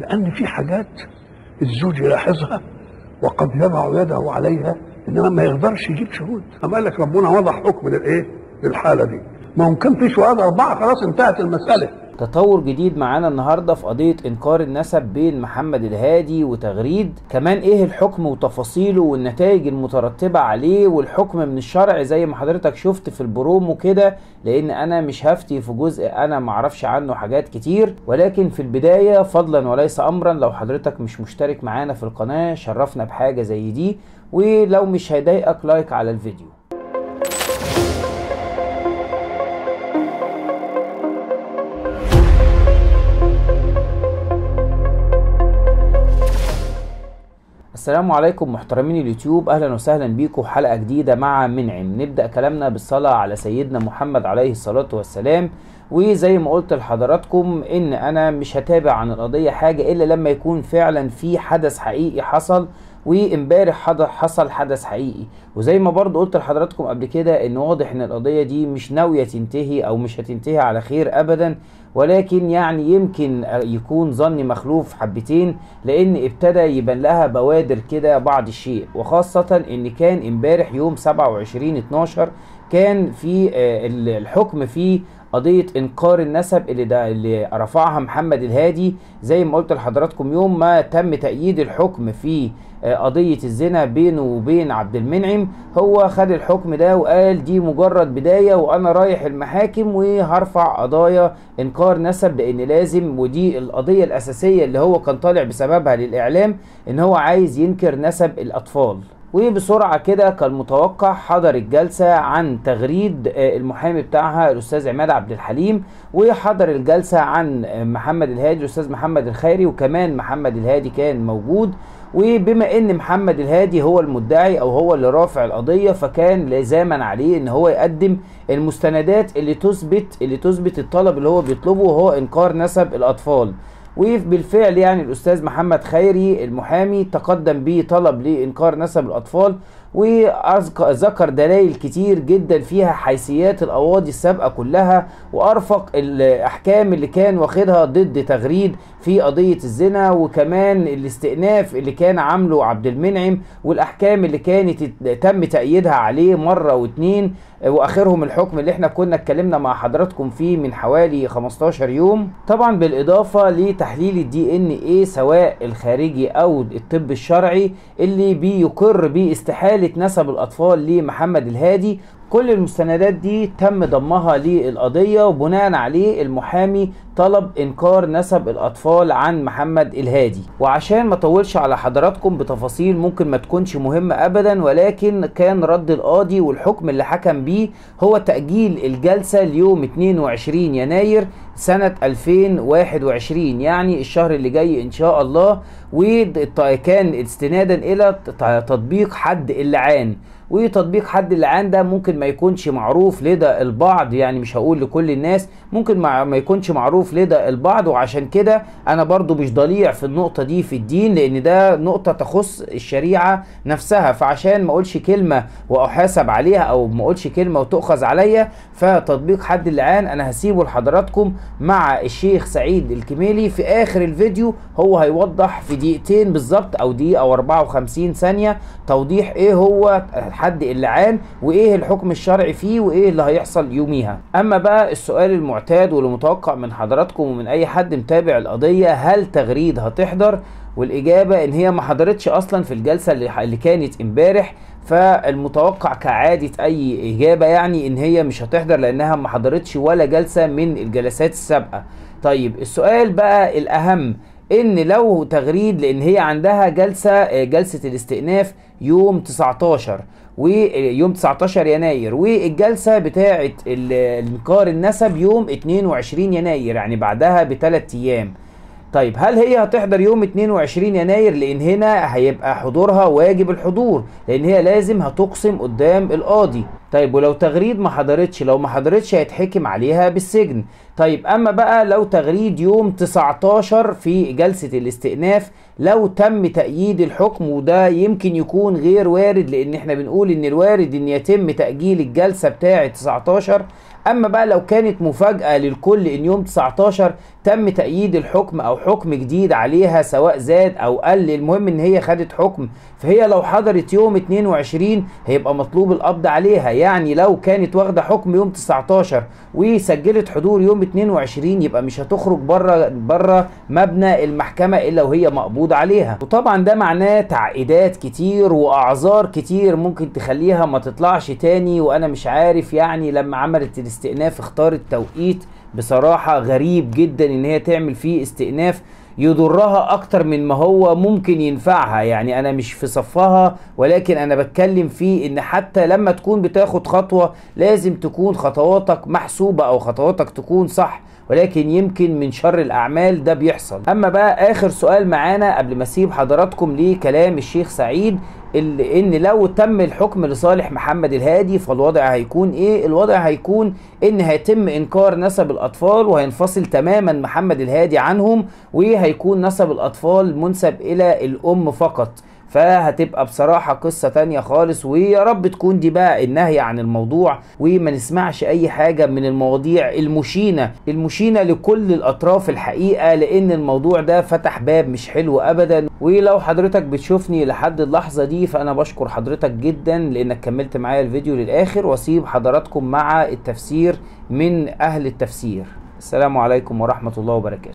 لان في حاجات الزوج يلاحظها وقد يضع يده عليها انما ما يقدرش يجيب شهود اما قال لك ربنا وضع حكم للايه للحاله دي ما هو كان في شهاد اربعه خلاص انتهت المساله تطور جديد معانا النهارده في قضيه انكار النسب بين محمد الهادي وتغريد كمان ايه الحكم وتفاصيله والنتائج المترتبه عليه والحكم من الشرع زي ما حضرتك شفت في البرومو كده لان انا مش هفتي في جزء انا معرفش عنه حاجات كتير ولكن في البدايه فضلا وليس امرا لو حضرتك مش مشترك معانا في القناه شرفنا بحاجه زي دي ولو مش هيضايقك لايك على الفيديو السلام عليكم محترمين اليوتيوب اهلا وسهلا بيكم حلقه جديده مع منعم نبدا كلامنا بالصلاه على سيدنا محمد عليه الصلاه والسلام وزي ما قلت لحضراتكم ان انا مش هتابع عن القضيه حاجه الا لما يكون فعلا في حدث حقيقي حصل وامبارح حصل حدث حقيقي وزي ما برضو قلت لحضراتكم قبل كده ان واضح ان القضيه دي مش ناويه تنتهي او مش هتنتهي على خير ابدا ولكن يعني يمكن يكون ظني مخلوف حبتين لان ابتدى يبان لها بوادر كده بعض الشيء وخاصه ان كان امبارح يوم 27 12 كان في الحكم في قضية إنكار النسب اللي ده اللي رفعها محمد الهادي زي ما قلت لحضراتكم يوم ما تم تأييد الحكم في قضية الزنا بينه وبين عبد المنعم هو خد الحكم ده وقال دي مجرد بداية وأنا رايح المحاكم وهرفع قضايا إنكار نسب لأن لازم ودي القضية الأساسية اللي هو كان طالع بسببها للإعلام إن هو عايز ينكر نسب الأطفال وبسرعة كده كان متوقع حضر الجلسة عن تغريد المحامي بتاعها الأستاذ عماد عبد الحليم وحضر الجلسة عن محمد الهادي الأستاذ محمد الخيري وكمان محمد الهادي كان موجود وبما ان محمد الهادي هو المدعي او هو اللي رافع القضيه فكان لزاما عليه ان هو يقدم المستندات اللي تثبت اللي تثبت الطلب اللي هو بيطلبه وهو انكار نسب الاطفال وبالفعل يعني الاستاذ محمد خيري المحامي تقدم بطلب لانكار نسب الاطفال وذكر دلائل كتير جدا فيها حيثيات القواضي السابقه كلها وارفق الاحكام اللي كان واخدها ضد تغريد في قضيه الزنا وكمان الاستئناف اللي كان عامله عبد المنعم والاحكام اللي كانت تم تأييدها عليه مره واتنين واخرهم الحكم اللي احنا كنا اتكلمنا مع حضراتكم فيه من حوالي 15 يوم طبعا بالاضافه لتحليل الدي ان ايه سواء الخارجي او الطب الشرعي اللي بيقر باستحاله نسب الاطفال لمحمد الهادي كل المستندات دي تم ضمها للقضية وبناء عليه المحامي طلب انكار نسب الاطفال عن محمد الهادي وعشان ما اطولش على حضراتكم بتفاصيل ممكن ما تكونش مهمة ابدا ولكن كان رد القاضي والحكم اللي حكم بيه هو تأجيل الجلسة ليوم 22 يناير سنة 2021 يعني الشهر اللي جاي ان شاء الله وكان استنادا الى تطبيق حد اللعان وتطبيق حد اللعان ده ممكن ما يكونش معروف لدى البعض يعني مش هقول لكل الناس ممكن ما يكونش معروف لدى البعض وعشان كده انا برضو مش ضليع في النقطة دي في الدين لان ده نقطة تخص الشريعة نفسها فعشان ما اقولش كلمة واحاسب عليها او ما اقولش كلمة وتؤخذ عليا فتطبيق حد اللعان انا هسيبه لحضراتكم مع الشيخ سعيد الكميلي في اخر الفيديو هو هيوضح في دقيقتين بالظبط او دقيقة او 54 ثانية توضيح ايه هو حد اللعان وايه الحكم الشرعي فيه وايه اللي هيحصل يوميها اما بقى السؤال المعتاد والمتوقع من حضراتكم ومن اي حد متابع القضية هل تغريد هتحضر والاجابه ان هي ما حضرتش اصلا في الجلسه اللي, اللي كانت امبارح فالمتوقع كعاده اي اجابه يعني ان هي مش هتحضر لانها ما حضرتش ولا جلسه من الجلسات السابقه طيب السؤال بقى الاهم ان لو تغريد لان هي عندها جلسه جلسه الاستئناف يوم 19 ويوم 19 يناير والجلسه بتاعه انكار النسب يوم 22 يناير يعني بعدها بثلاث ايام طيب هل هي هتحضر يوم 22 يناير لان هنا هيبقى حضورها واجب الحضور لان هي لازم هتقسم قدام القاضي طيب ولو تغريد ما حضرتش لو ما حضرتش هيتحكم عليها بالسجن طيب اما بقى لو تغريد يوم 19 في جلسة الاستئناف لو تم تأييد الحكم وده يمكن يكون غير وارد لان احنا بنقول ان الوارد ان يتم تأجيل الجلسة بتاعة 19 اما بقى لو كانت مفاجأة للكل ان يوم 19 تم تأييد الحكم او حكم جديد عليها سواء زاد او قل المهم ان هي خدت حكم فهي لو حضرت يوم 22 هيبقى مطلوب القبض عليها يعني لو كانت واخده حكم يوم 19 وسجلت حضور يوم 22 يبقى مش هتخرج بره بره مبنى المحكمه الا وهي مقبوض عليها وطبعا ده معناه تعقيدات كتير واعذار كتير ممكن تخليها ما تطلعش تاني وانا مش عارف يعني لما عملت الاستئناف اختارت توقيت بصراحه غريب جدا ان هي تعمل فيه استئناف يضرها اكتر من ما هو ممكن ينفعها يعني انا مش في صفها ولكن انا بتكلم في ان حتى لما تكون بتاخد خطوة لازم تكون خطواتك محسوبة او خطواتك تكون صح ولكن يمكن من شر الاعمال ده بيحصل اما بقى اخر سؤال معانا قبل ما اسيب حضراتكم لكلام الشيخ سعيد اللي ان لو تم الحكم لصالح محمد الهادي فالوضع هيكون ايه الوضع هيكون ان هيتم انكار نسب الاطفال وهينفصل تماما محمد الهادي عنهم وهيكون نسب الاطفال منسب الى الام فقط فهتبقى بصراحة قصة تانية خالص ويا رب تكون دي بقى النهي عن الموضوع وما نسمعش أي حاجة من المواضيع المشينة المشينة لكل الأطراف الحقيقة لأن الموضوع ده فتح باب مش حلو أبدا ولو حضرتك بتشوفني لحد اللحظة دي فأنا بشكر حضرتك جدا لأنك كملت معايا الفيديو للآخر وأسيب حضراتكم مع التفسير من أهل التفسير السلام عليكم ورحمة الله وبركاته